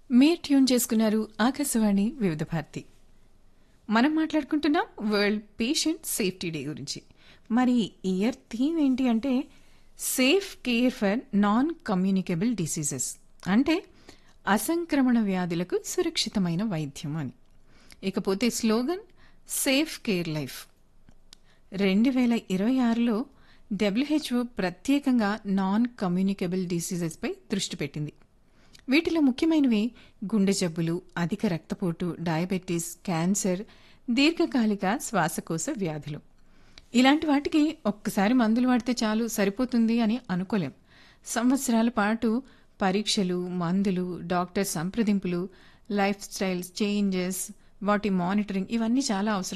మీరు ట్యూన్ చేసుకున్నారు ఆకాశవాణి వివిధ భారతి మనం మాట్లాడుకుంటున్నాం వరల్డ్ పేషెంట్ సేఫ్టీ డే గురించి మరి ఇయర్ థీమ్ ఏంటి అంటే safe care for non communicable diseases అంటే అసంక్రమణ వ్యాధులకు సురక్షితమైన వైద్యం అని ఇకపోతే స్లోగన్ సేఫ్ కేర్ లైఫ్ రెండు వేల ఇరవై ఆరులో డబ్ల్యూహెచ్ఓ ప్రత్యేకంగా నాన్ కమ్యూనికేబుల్ డిసీజెస్పై దృష్టి పెట్టింది వీటిలో ముఖ్యమైనవి గుండె జబ్బులు అధిక రక్తపోటు డయాబెటీస్ క్యాన్సర్ దీర్ఘకాలిక శ్వాసకోశ వ్యాధులు ఇలాంటి వాటికి ఒక్కసారి మందులు వాడితే చాలు సరిపోతుంది అని అనుకోలేం సంవత్సరాల పాటు పరీక్షలు మందులు డాక్టర్ సంప్రదింపులు లైఫ్ స్టైల్ చేంజెస్ వాటి మానిటరింగ్ ఇవన్నీ చాలా అవసరం